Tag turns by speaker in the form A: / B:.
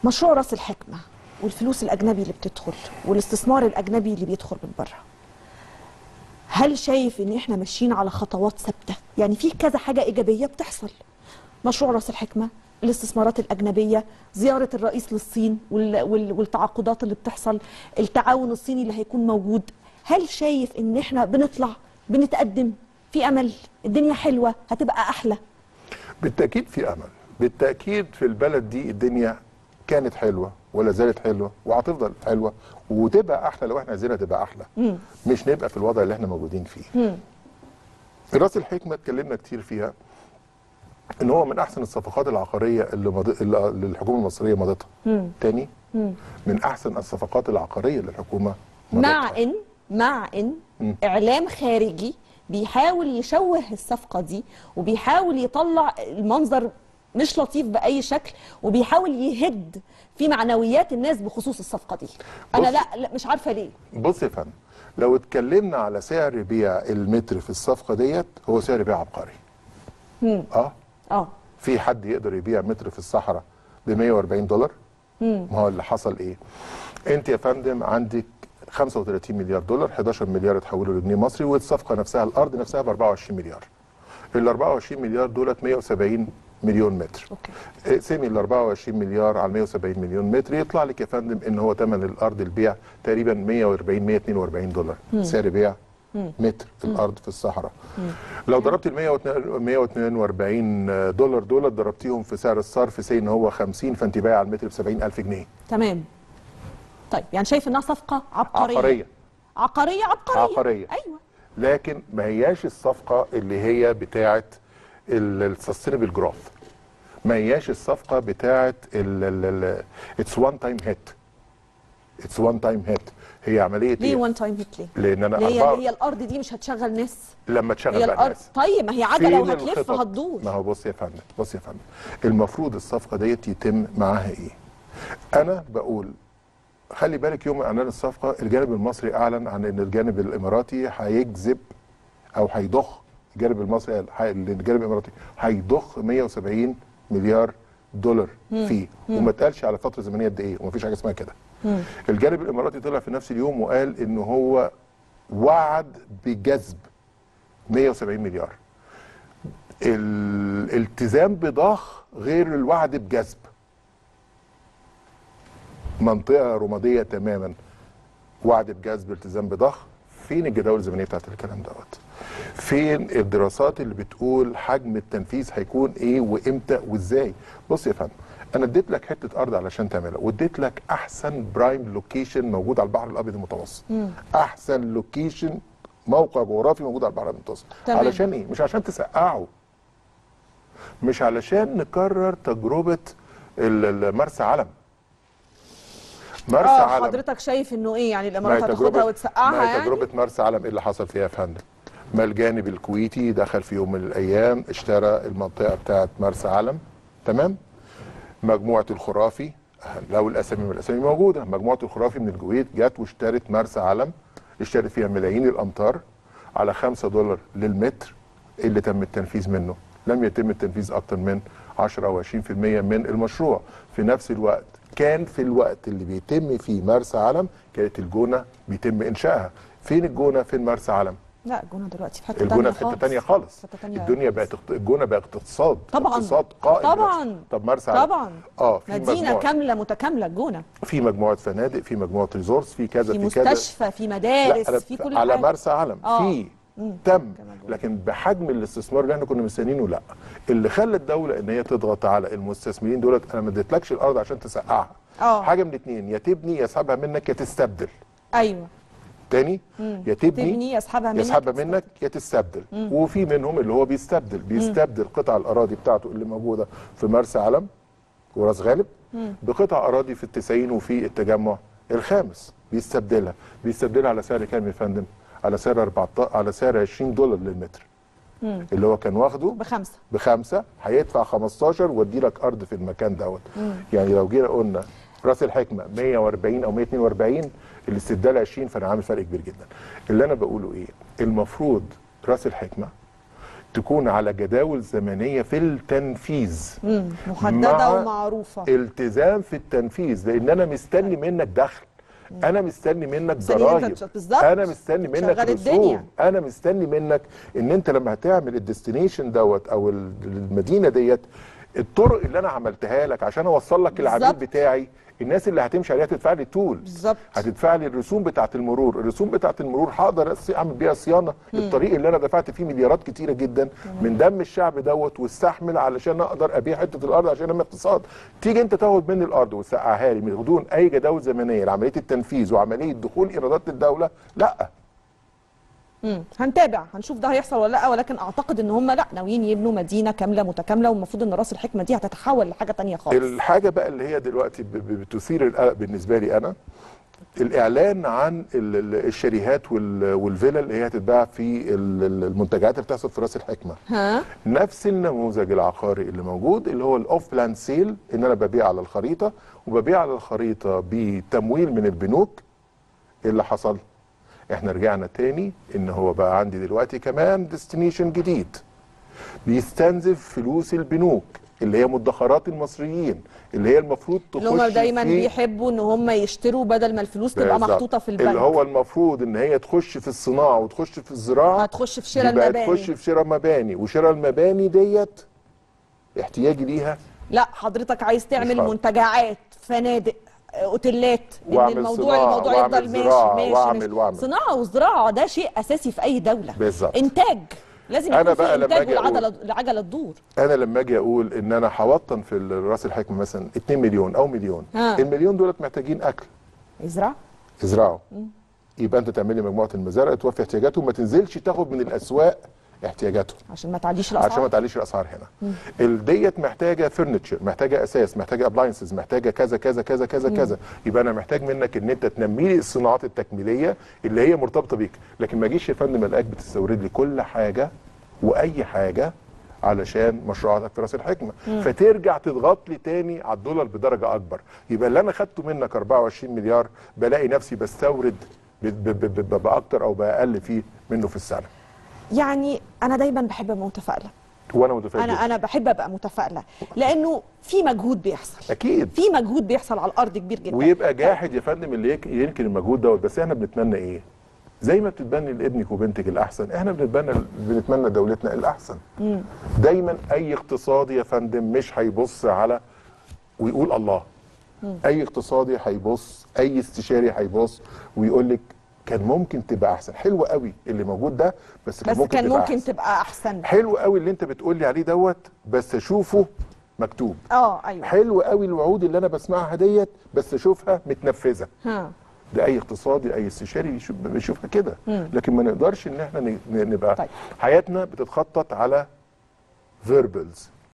A: مشروع راس الحكمه والفلوس الاجنبي اللي بتدخل والاستثمار الاجنبي اللي بيدخل من بره هل شايف ان احنا ماشيين على خطوات ثابته يعني في كذا حاجه ايجابيه بتحصل مشروع راس الحكمه الاستثمارات الاجنبيه زياره الرئيس للصين وال... وال... والتعاقدات اللي بتحصل التعاون الصيني اللي هيكون موجود هل شايف ان احنا بنطلع بنتقدم في امل الدنيا حلوه هتبقى احلى
B: بالتاكيد في امل بالتاكيد في البلد دي الدنيا كانت حلوه ولا زالت حلوه وهتفضل حلوه وتبقى احلى لو احنا عايزينها تبقى احلى
A: مم.
B: مش نبقى في الوضع اللي احنا موجودين فيه
A: مم.
B: راس الحكمه اتكلمنا كتير فيها ان هو من احسن الصفقات العقاريه اللي, مض... اللي الحكومه المصريه مضتها
A: مم.
B: تاني
A: مم.
B: من احسن الصفقات العقاريه اللي الحكومه مضتها
A: مع ان مع ان
B: مم.
A: اعلام خارجي بيحاول يشوه الصفقه دي وبيحاول يطلع المنظر مش لطيف باي شكل وبيحاول يهد في معنويات الناس بخصوص الصفقه دي انا
B: بص-
A: لا, لا مش عارفه ليه
B: بص يا فندم لو اتكلمنا على سعر بيع المتر في الصفقه ديت هو سعر بيع عبقري
A: مم.
B: اه
A: اه
B: في حد يقدر يبيع متر في الصحراء ب 140 دولار
A: مم.
B: ما هو اللي حصل ايه انت يا فندم عندك 35 مليار دولار 11 مليار اتحولوا لجنيه مصري والصفقه نفسها الارض نفسها ب 24 مليار ال 24 مليار دولت 170 مليون متر
A: اوكي
B: اقسمي ال 24 مليار على 170 مليون متر يطلع لك يا فندم ان هو ثمن الارض البيع تقريبا 140 142 دولار سعر بيع متر الارض في الصحراء لو ضربت ال 142 دولار دول ضربتيهم في سعر الصرف سي ان هو 50 فانت بايع على المتر ب 70000 جنيه
A: تمام طيب يعني شايف انها صفقه عبقريه
B: عقاريه
A: عقاريه عبقريه
B: عقارية.
A: ايوه
B: لكن ما هياش الصفقه اللي هي بتاعه السستينبل جروث ما هياش الصفقه بتاعه اتس وان تايم هيت اتس وان تايم هيت هي عمليه
A: ليه
B: إيه؟
A: وان تايم هيت ليه؟
B: لان انا
A: ليه هي
B: أربعة-
A: هي الارض دي مش هتشغل ناس
B: لما تشغل
A: هي
B: بقى
A: الارض
B: الناس
A: طيب ما هي عجله
B: فين
A: وهتلف
B: الخطط؟
A: هتدور
B: ما هو بص يا فندم بص يا فندم المفروض الصفقه ديت يتم معاها ايه انا بقول خلي بالك يوم اعلان الصفقه الجانب المصري اعلن عن ان الجانب الاماراتي هيجذب او هيضخ الجانب المصري قال هي- الجانب الاماراتي هيضخ 170 مليار دولار فيه وما اتقالش على فتره زمنيه قد ايه ومفيش حاجه اسمها كده الجانب الاماراتي طلع في نفس اليوم وقال ان هو وعد بجذب 170 مليار الالتزام بضخ غير الوعد بجذب منطقه رماديه تماما وعد بجذب التزام بضخ فين الجداول الزمنيه بتاعت الكلام دوت فين الدراسات اللي بتقول حجم التنفيذ هيكون ايه وامتى وازاي بص يا فندم انا اديت لك حته ارض علشان تعملها واديت لك احسن برايم لوكيشن موجود على البحر الابيض المتوسط احسن لوكيشن موقع جغرافي موجود على البحر الابيض المتوسط
A: تمام.
B: علشان ايه مش عشان تسقعه مش علشان نكرر تجربه ال- ال- مرسى علم مرسى
A: اه
B: علم
A: حضرتك شايف انه ايه يعني
B: ما
A: الامارات
B: هي
A: هتاخدها
B: ما
A: وتسقعها
B: هي
A: يعني
B: تجربه مرسى علم ايه اللي حصل فيها يا فندم؟ ما الجانب الكويتي دخل في يوم من الايام اشترى المنطقه بتاعه مرسى علم تمام؟ مجموعه الخرافي لو الاسامي من الاسامي موجوده مجموعه الخرافي من الكويت جت واشترت مرسى علم اشترت فيها ملايين الامتار على 5 دولار للمتر اللي تم التنفيذ منه لم يتم التنفيذ اكتر من 10 او 20% من المشروع في نفس الوقت كان في الوقت اللي بيتم فيه مرسى علم كانت الجونه بيتم انشائها فين الجونه فين مرسى علم
A: لا الجونه دلوقتي في حته
B: الجونه
A: تانية
B: في حته تانية خالص
A: حته تانية
B: الدنيا بقت اقت- الجونه بقت اقتصاد
A: طبعا
B: اقتصاد قائم
A: طبعا
B: دلوقتي. طب مرسى علم
A: طبعا
B: اه في
A: مدينه
B: مجموعة
A: كامله متكامله الجونه
B: في مجموعه فنادق في مجموعه ريزورتس في كذا
A: في
B: في كذا
A: مستشفى في
B: لا
A: مدارس
B: أنا
A: في كل
B: على
A: حاجه
B: مرسى علم
A: آه.
B: في
A: مم.
B: تم
A: كمان جوه.
B: لكن بحجم الاستثمار اللي احنا كنا مستنيينه لا اللي خلى الدوله ان هي تضغط على المستثمرين دولت انا ما اديتلكش الارض عشان تسقعها
A: آه.
B: حاجه من اتنين يا تبني يا اسحبها منك يا تستبدل
A: ايوه
B: تاني يا تبني
A: تبني يسحبها منك
B: يسحبها منك يا تستبدل وفي منهم اللي هو بيستبدل بيستبدل قطع الاراضي بتاعته اللي موجوده في مرسى علم وراس غالب بقطع اراضي في التسعين وفي التجمع الخامس بيستبدلها بيستبدلها على سعر كام يا فندم على سعر 14 على سعر 20 دولار للمتر اللي هو كان واخده
A: بخمسه
B: بخمسه هيدفع 15 وادي لك ارض في المكان دوت يعني لو جينا قلنا راس الحكمه 140 او 142 الاستبدال 20 فانا عامل فرق كبير جدا اللي انا بقوله ايه المفروض راس الحكمه تكون على جداول زمنيه في التنفيذ
A: مم. محدده
B: مع
A: ومعروفه
B: التزام في التنفيذ لان انا مستني منك دخل انا مستني منك
A: مستني إن أنت
B: ضرائب
A: تش- بالظبط.
B: انا مستني منك
A: شغل الدنيا.
B: رسوم انا مستني منك ان انت لما هتعمل الديستنيشن دوت او ال- المدينه ديت الطرق اللي انا عملتها لك عشان اوصل لك العميل
A: بالظبط.
B: بتاعي الناس اللي هتمشي عليها تدفع لي تول
A: بالظبط.
B: هتدفع لي الرسوم بتاعه المرور الرسوم بتاعه المرور هقدر أس- اعمل بيها صيانه للطريق اللي انا دفعت فيه مليارات كتيره جدا من دم الشعب دوت واستحمل علشان اقدر ابيع حته الارض عشان اعمل اقتصاد تيجي انت تاخد مني الارض وتسقعها لي من دون اي جداول زمنيه لعمليه التنفيذ وعمليه دخول ايرادات للدوله لا
A: مم. هنتابع هنشوف ده هيحصل ولا لا ولكن اعتقد ان هم لا ناويين يبنوا مدينه كامله متكامله والمفروض ان راس الحكمه دي هتتحول لحاجه تانية خالص
B: الحاجه بقى اللي هي دلوقتي ب- ب- بتثير القلق بالنسبه لي انا الاعلان عن ال- ال- الشاليهات وال- والفيلا اللي هي هتتباع في ال- ال- المنتجعات اللي بتحصل في راس الحكمه
A: ها
B: نفس النموذج العقاري اللي موجود اللي هو الاوف بلان سيل ان انا ببيع على الخريطه وببيع على الخريطه بتمويل من البنوك إيه اللي حصل احنا رجعنا تاني ان هو بقى عندي دلوقتي كمان ديستنيشن جديد بيستنزف فلوس البنوك اللي هي مدخرات المصريين اللي هي المفروض تخش
A: اللي هم دايما
B: في
A: بيحبوا ان هم يشتروا بدل ما الفلوس تبقى
B: بالظبط.
A: محطوطه في البنك
B: اللي هو المفروض ان هي تخش في الصناعه وتخش في الزراعه
A: هتخش في شراء
B: يبقى
A: المباني.
B: تخش في شراء مباني وشراء المباني ديت احتياجي ليها
A: لا حضرتك عايز تعمل
B: هقدر.
A: منتجعات فنادق آه، اوتيلات ان
B: وأعمل
A: الموضوع
B: صناعة،
A: الموضوع
B: وأعمل
A: يفضل ماشي
B: زراعة،
A: ماشي
B: وأعمل-
A: ماشي.
B: وأعمل.
A: صناعه وزراعه ده شيء اساسي في اي دوله
B: بالظبط.
A: انتاج لازم
B: أنا
A: يكون في
B: بقى لما
A: انتاج
B: أجي أقول-
A: والعجله العجله تدور
B: انا لما اجي اقول ان انا هوطن في راس الحكمه مثلا 2 مليون او مليون
A: ها.
B: المليون دولت محتاجين اكل
A: ازرع
B: ازرعوا يبقى انت تعملي مجموعه المزارع توفي احتياجاتهم ما تنزلش تاخد من الاسواق احتياجاتهم
A: عشان ما تعليش
B: عشان ما
A: الاسعار
B: تعليش الاسعار هنا الديت محتاجه فرنتشر محتاجه اساس محتاجه ابلاينسز محتاجه كذا كذا كذا كذا كذا يبقى انا محتاج منك ان انت تنمي لي الصناعات التكميليه اللي هي مرتبطه بيك لكن ما اجيش يا فندم الاقيك بتستورد لي كل حاجه واي حاجه علشان مشروعاتك في راس الحكمه فترجع تضغط لي تاني على الدولار بدرجه اكبر يبقى اللي انا خدته منك 24 مليار بلاقي نفسي بستورد ب- ب- ب- ب- باكتر او باقل فيه منه في السنه
A: يعني انا دايما بحب ابقى متفائله
B: وانا متفائل
A: انا
B: جداً.
A: انا بحب ابقى متفائله لانه في مجهود بيحصل
B: اكيد
A: في مجهود بيحصل على الارض كبير جدا
B: ويبقى جاحد يا فندم اللي يك- ينكر المجهود دوت بس احنا بنتمنى ايه؟ زي ما بتتبني لابنك وبنتك الاحسن احنا بنتبنى بنتمنى دولتنا الاحسن دايما اي اقتصادي يا فندم مش هيبص على ويقول الله اي اقتصادي هيبص اي استشاري هيبص ويقول لك كان ممكن تبقى احسن حلو قوي اللي موجود ده بس كان
A: بس
B: ممكن
A: كان
B: تبقى
A: ممكن
B: أحسن.
A: تبقى احسن
B: حلو قوي اللي انت بتقول لي عليه دوت بس اشوفه مكتوب
A: اه ايوه
B: حلو قوي الوعود اللي انا بسمعها ديت بس اشوفها متنفذه
A: ها
B: ده اي اقتصادي اي استشاري بيشوف- بيشوفها كده لكن ما نقدرش ان احنا ن- ن- نبقى
A: طيب.
B: حياتنا بتتخطط على فيربلز